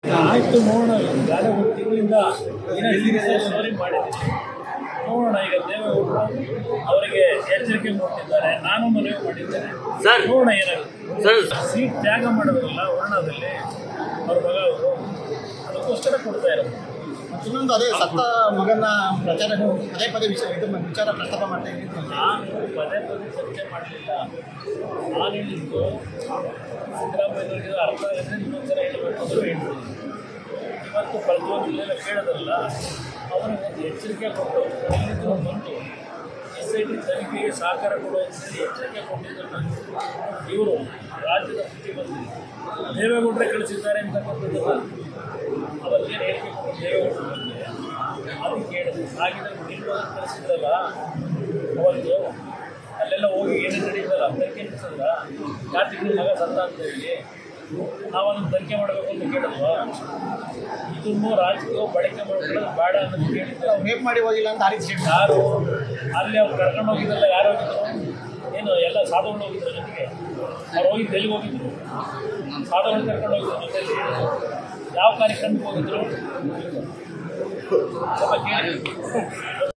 ಆಯ್ತು ನೋಡೋಣ ಗಾಳಿ ಒಂದು ತಿಂಗಳಿಂದ ದಿನ ಸ್ಟೋರಿ ಮಾಡಿದ್ದೀನಿ ನೋಡೋಣ ಈಗ ದೇವೇಗೌಡರು ಅವರಿಗೆ ಎಚ್ಚರಿಕೆ ಕೊಟ್ಟಿದ್ದಾರೆ ನಾನು ಮನವಿ ಮಾಡಿದ್ದೇನೆ ಸರ್. ನೋಡೋಣ ಏನಾಗುತ್ತೆ ಸರ್ ಸೀಟ್ ತ್ಯಾಗ ಮಾಡೋದಿಲ್ಲ ವರ್ಣದಲ್ಲಿ ಅವ್ರ ಮಗ ಅವರು ಅದಕ್ಕೋಸ್ಕರ ಕೊಡ್ತಾ ಇರೋದು ಮತ್ತು ಇನ್ನೊಂದು ಅದೇ ಸತ್ತ ಮಗನ ಪ್ರಚಾರ ಪದೇ ಪದೇ ವಿಚಾರ ಇದು ವಿಚಾರ ಪ್ರಸ್ತಾಪ ಮಾಡ್ತಾ ಇದ್ದೀನಿ ನಾನು ಪದೇ ಪದೇ ಚರ್ಚೆ ಮಾಡಲಿಲ್ಲ ನಾನು ಹೇಳಿದ್ದು ಸಿದ್ದರಾಮಯ್ಯನವರಿಗೆ ಅರ್ಥ ಆಗುತ್ತೆ ಇನ್ನೊಂದ್ಸಲ ಹೇಳಬೇಕು ಅಂತ ಹೇಳ್ತೀನಿ ಇವತ್ತು ಪ್ರತಿಯೊಂದೆಲ್ಲ ಕೇಳೋದಲ್ಲ ಅವರಿಗೆ ಒಂದು ಎಚ್ಚರಿಕೆ ಕೊಟ್ಟು ಎಲ್ಲಿದ್ದು ಬಂದು ಎಸ್ ಐ ಟಿ ತನಿಖೆಗೆ ಸಹಕಾರ ಕೊಡುವಂಥದ್ದು ಎಚ್ಚರಿಕೆ ಕೊಟ್ಟಿದ್ದನ್ನು ಇವರು ರಾಜ್ಯದ ಮುಖ್ಯಮಂತ್ರಿ ದೇವೇಗೌಡರೇ ಕಳಿಸಿದ್ದಾರೆ ಅಂತಕ್ಕಂಥದ್ದನ್ನು ಅವರಿಗೆ ಹೇಳಿಕೆ ಕೊಟ್ಟು ದೇವೇಗೌಡರ ಬಗ್ಗೆ ಅದಕ್ಕೆ ಹೇಳಿದ್ರು ಹಾಗಿದ್ರೆ ನೀವು ಅದನ್ನು ಕಳಿಸಿದ್ರಲ್ಲ ಅವತ್ತು ಅಲ್ಲೆಲ್ಲ ಹೋಗಿ ಏನೇನು ನಡೀತಲ್ಲ ತನಿಖೆ ನಡೆಸಿದ್ರ ಕಾರ್ತಿಕ್ ಮಗ ಸತ್ತ ಅಂತ ಹೇಳಿ ನಾವು ಅದನ್ನು ತನಿಖೆ ಮಾಡಬೇಕು ಅಂತ ಕೇಳಿದ್ವಾ ಇದನ್ನು ರಾಜಕೀಯ ಬಳಕೆ ಮಾಡ್ಕೊಳ್ಳೋದು ಬೇಡ ಅನ್ನೋದು ಕೇಳಿದ್ರೆ ಅವ್ರು ರೇಪ್ ಮಾಡಿ ಹೋಗಿಲ್ಲ ಅಂತ ಆ ರೀತಿ ಹೇಳ್ತಾರೆ. ಯಾರು ಅಲ್ಲಿ ಅವ್ರು ಕರ್ಕೊಂಡು ಹೋಗಿದ್ದಲ್ಲ ಯಾರು ಹೋಗಿದ್ರು ಏನು ಎಲ್ಲ ಸಾಧುಗಳು ಹೋಗಿದ್ರು ಜೊತೆಗೆ ಅವ್ರು ಹೋಗಿದ್ದು ಎಲ್ಲಿಗೆ ಹೋಗಿದ್ರು ಸಾಧುಗಳು ಕರ್ಕೊಂಡು ಹೋಗಿದ್ರು ಜೊತೆಲಿ ಯಾವ ಕಾರ್ಯಕ್ರಮಕ್ಕೆ ಹೋಗಿದ್ರು ಸ್ವಲ್ಪ ಕೇಳಿ